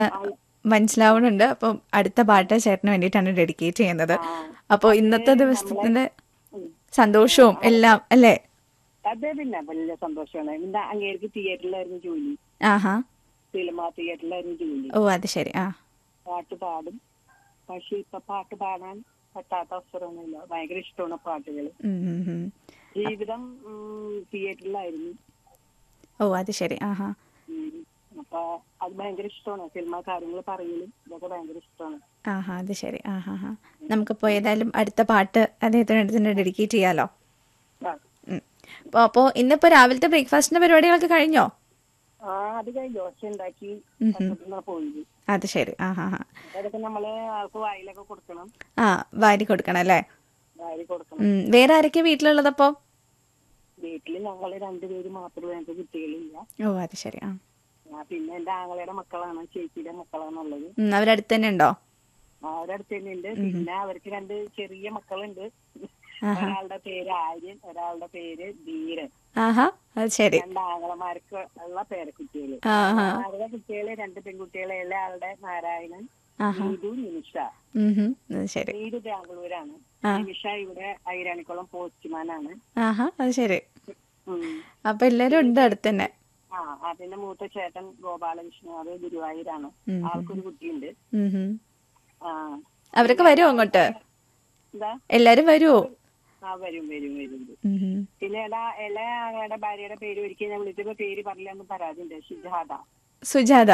മനസ്സിലാവുന്നുണ്ട് അപ്പം അടുത്ത പാട്ട് ചേട്ടന് വേണ്ടിയിട്ടാണ് ഡെഡിക്കേറ്റ് ചെയ്യുന്നത് അപ്പോൾ ഇന്നത്തെ ദിവസത്തിന്റെ സന്തോഷവും എല്ലാം അല്ലേ അതെ പിന്നെ വലിയ സന്തോഷമാണ് പിന്നെ അങ്ങേർക്ക് തിയേറ്ററിലായിരുന്നു ജോലി ആഹാ സിനിമ തിയേറ്ററിലായിരുന്നു ജോലി ഓ അത് ശരി ആ പാട്ട് പാടും പക്ഷെ ഇപ്പൊ പാട്ട് പാടാൻ പറ്റാത്ത അവസരമൊന്നുമില്ല ഭയങ്കര ഇഷ്ടമാണ് പാട്ടുകൾ ഉം, ഉം, ഉം. ജീവിതം ഉം, തിയേറ്ററിലായിരുന്നു ഓ അത് ശരി ആഹാ ഉം. അപ്പൊ അത് ഭയങ്കര ഇഷ്ടമാണ് സിനിമ കാര്യങ്ങൾ പറയലും ഇതൊക്കെ ഭയങ്കര ഇഷ്ടമാണ് ആഹാ അത് ശരി ആഹാ ഹാ നമുക്കിപ്പോൾ ഏതായാലും അടുത്ത പാട്ട് അദ്ദേഹത്തിന് അടുത്ത് ഡെഡിക്കേറ്റ് ചെയ്യാലോ ആ. അപ്പോൾ അപ്പോൾ ഇന്നിപ്പോൾ രാവിലത്തെ ബ്രേക്ക്ഫാസ്റ്റിന്റെ പരിപാടികളൊക്കെ കഴിഞ്ഞോ ആ അത് കഴിഞ്ഞ് ദോശ ഉണ്ടാക്കി ഉം. പത്രത്തിന്ന് പോയി അത് ശരി ആഹാ ഹാ അതൊക്കെ നമ്മള് ആൾക്ക് വായിലൊക്കെ കൊടുക്കണം ആ വാരി കൊടുക്കണം അല്ലേ വാരി കൊടുക്കണം ഉം, വേറെ ആരൊക്കെ വീട്ടിലുള്ളതപ്പോൾ വീട്ടില് ഞങ്ങള് രണ്ടുപേര് മാത്രമേ ഞങ്ങൾക്ക് കുട്ടികളില്ല ഓ അത് ശരി ആ ആ, പിന്നെ എന്റെ ആങ്ങളയുടെ മക്കളാണ് ചേച്ചിയുടെ മക്കളാണുള്ളത് ഉം, അവരടുത്ത് തന്നെ ഉണ്ടോ അവരടുത്ത് തന്നെ ഉണ്ട് പിന്നെ അവർക്ക് രണ്ട് ചെറിയ മക്കളുണ്ട് ഒരാളുടെ പേര് ആര്യൻ ഒരാളുടെ പേര് ധീരൻ ആഹാ അത് ശരി രണ്ട് ആങ്ങളമാർക്ക് ഉള്ള പേരക്കുട്ടികള് ആഹാ ആളുടെ കുട്ടികള് രണ്ട് പെൺകുട്ടികളെ ഉള്ള ആളുടെ നാരായണൻ ആഹാ നീതു നിമിഷ ഉം ഹും, അത് ശരി നീതു ബാംഗ്ലൂരാണ് ആ. നിമിഷ ഇവിടെ ഐരാണിക്കുളം പോസ്റ്റ്മാനാണ് ആഹാ അത് ശരി ഉം. അപ്പൊ എല്ലാരും ഉണ്ട് അടുത്ത് തന്നെ ആ അതിന്റെ മൂത്ത ചേട്ടൻ ഗോപാലകൃഷ്ണൻ അത് ഗുരുവായൂരാണ് ഉം. ആൾക്കൊരു കുട്ടിയുണ്ട് ഉം ഹും. ആ അവരൊക്കെ വരുമോ അങ്ങോട്ട് എന്താ എല്ലാരും വരുമോ ആ വരും വരും വരും വരും. ഉം ഹും. പിന്നെ എടാ ഇല ആങ്ങളുടെ ഭാര്യയുടെ പേര് ഒരിക്കൽ ഞാൻ വിളിച്ചപ്പോ പേര് പറഞ്ഞില്ലെന്ന് പരാതിയുണ്ട് ഷുജാത സുജാത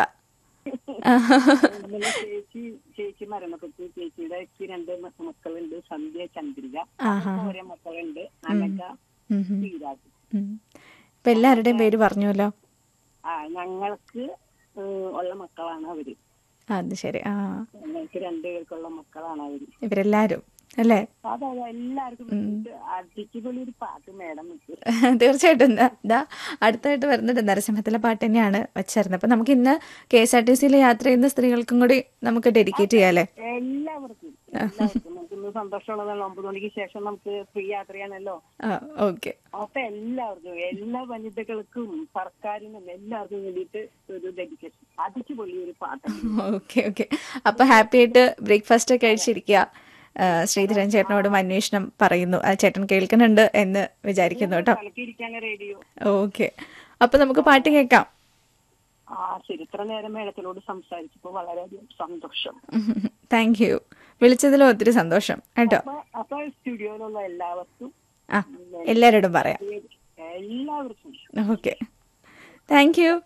ഇന്നലെ ചേച്ചി ചേച്ചി മരണപ്പെട്ടു ചേച്ചിയുടെ എനിക്ക് രണ്ട് മ- മക്കളുണ്ട് സന്ധ്യ ചന്ദ്രിക ആഹാ. അവർക്ക് ഓരോ മക്കളുണ്ട് അനക ഉം ഹും. ശ്രീരാജ് ഉം. ഇപ്പൊ എല്ലാവരുടെയും പേര് പറഞ്ഞുവല്ലോ ആ ഞങ്ങൾക്ക് ഏഹ്, ഉള്ള മക്കളാണ് അവര് അത് ശരി ആ ഞങ്ങൾക്ക് രണ്ടുപേർക്കുള്ള മക്കളാണ് അവര് ഇവരെല്ലാരും അല്ലേ അതെ എല്ലാവർക്കും അടിച്ചുപൊളി ഒരു പാട്ട് മേഡം വെച്ചു തീർച്ചയായിട്ടും ദാ- ദാ അടുത്തായിട്ട് വരുന്നുണ്ട് നരസിംഹത്തിലെ പാട്ട് തന്നെയാണ് വെച്ചിരുന്നത് അപ്പൊ നമുക്ക് ഇന്ന് കെ എസ് ആർ ടി സിയിൽ യാത്ര ചെയ്യുന്ന സ്ത്രീകൾക്കും കൂടി നമുക്ക് ഡെഡിക്കേറ്റ് ചെയ്യാല്ലേ എല്ലാവർക്കും എല്ലാവർക്കും നമുക്ക് ഇന്ന് സന്തോഷമുള്ളതല്ലോ ഒമ്പത് മണിക്ക് ശേഷം നമുക്ക് ഫ്രീ യാത്ര ചെയ്യാനല്ലോ ആ ഓക്കെ അപ്പൊ എല്ലാവർക്കും എല്ലാ വനിതകൾക്കും സർക്കാരിനും എല്ലാവർക്കും വേണ്ടിയിട്ട് ഒരു ഡെഡിക്കേഷൻ അടിച്ചു പൊള്ളി ഒരു പാട്ട് ഓക്കെ ഓക്കെ അപ്പൊ ഹാപ്പി ആയിട്ട് ബ്രേക്ക്ഫാസ്റ്റ് കഴിച്ചിരിക്കുക ആ, ശ്രീധരൻ ചേട്ടനോടും അന്വേഷണം പറയുന്നു ആ ചേട്ടൻ കേൾക്കുന്നുണ്ട് എന്ന് വിചാരിക്കുന്നു കേട്ടോ കളിക്കിരിക്കാണ് റേഡിയോ ഓക്കെ അപ്പൊ നമുക്ക് പാട്ട് കേൾക്കാം ആ ശരി ഇത്ര നേരം മേളത്തിലോട് സംസാരിച്ചപ്പോ വളരെയധികം സന്തോഷം താങ്ക് യു വിളിച്ചതിൽ ഒത്തിരി സന്തോഷം കേട്ടോ അപ്പൊ അപ്പൊ സ്റ്റുഡിയോയിലുള്ള എല്ലാവർക്കും ആ എല്ലാവരോടും പറയാം എല്ലാവർക്കും okay thank you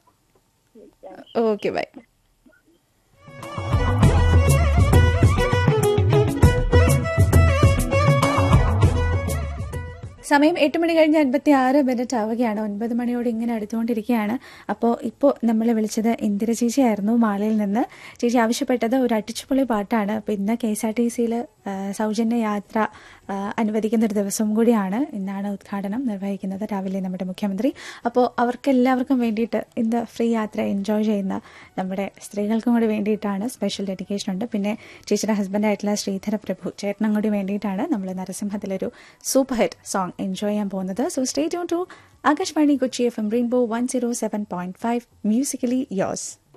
okay bye സമയം എട്ട് മണി കഴിഞ്ഞ് അൻപത്തി ആറ് മിനിറ്റ് ആവുകയാണ് ഒൻപത് മണിയോട് ഇങ്ങനെ അടുത്തുകൊണ്ടിരിക്കുകയാണ് അപ്പോൾ ഇപ്പോൾ നമ്മൾ വിളിച്ചത് ഇന്ദിര ചേച്ചിയായിരുന്നു മാളയിൽ നിന്ന് ചേച്ചി ആവശ്യപ്പെട്ടത് ഒരു അടിച്ചുപൊളി പാട്ടാണ് അപ്പോൾ ഇന്ന് കെ എസ് ആർ ടി സിയിൽ സൗജന്യ യാത്ര ആ, അനുവദിക്കുന്ന ഒരു ദിവസം കൂടിയാണ് ഇന്നാണ് ഉദ്ഘാടനം നിർവഹിക്കുന്നത് രാവിലെ നമ്മുടെ മുഖ്യമന്ത്രി അപ്പോൾ അവർക്കെല്ലാവർക്കും വേണ്ടിയിട്ട് ഇന്ന് ഫ്രീ യാത്ര എൻജോയ് ചെയ്യുന്ന നമ്മുടെ സ്ത്രീകൾക്കും കൂടി വേണ്ടിയിട്ടാണ് സ്പെഷ്യൽ ഡെഡിക്കേഷൻ ഉണ്ട് പിന്നെ ചേച്ചിയുടെ ഹസ്ബൻഡായിട്ടുള്ള ശ്രീധര പ്രഭു ചേട്ടനും കൂടി വേണ്ടിയിട്ടാണ് നമ്മൾ നരസിംഹത്തിലൊരു സൂപ്പർ ഹിറ്റ് സോങ് എൻജോയ് ചെയ്യാൻ പോകുന്നത് so stay tuned to Akashvani Kochi F M Rainbow one zero seven point five musically യോസ്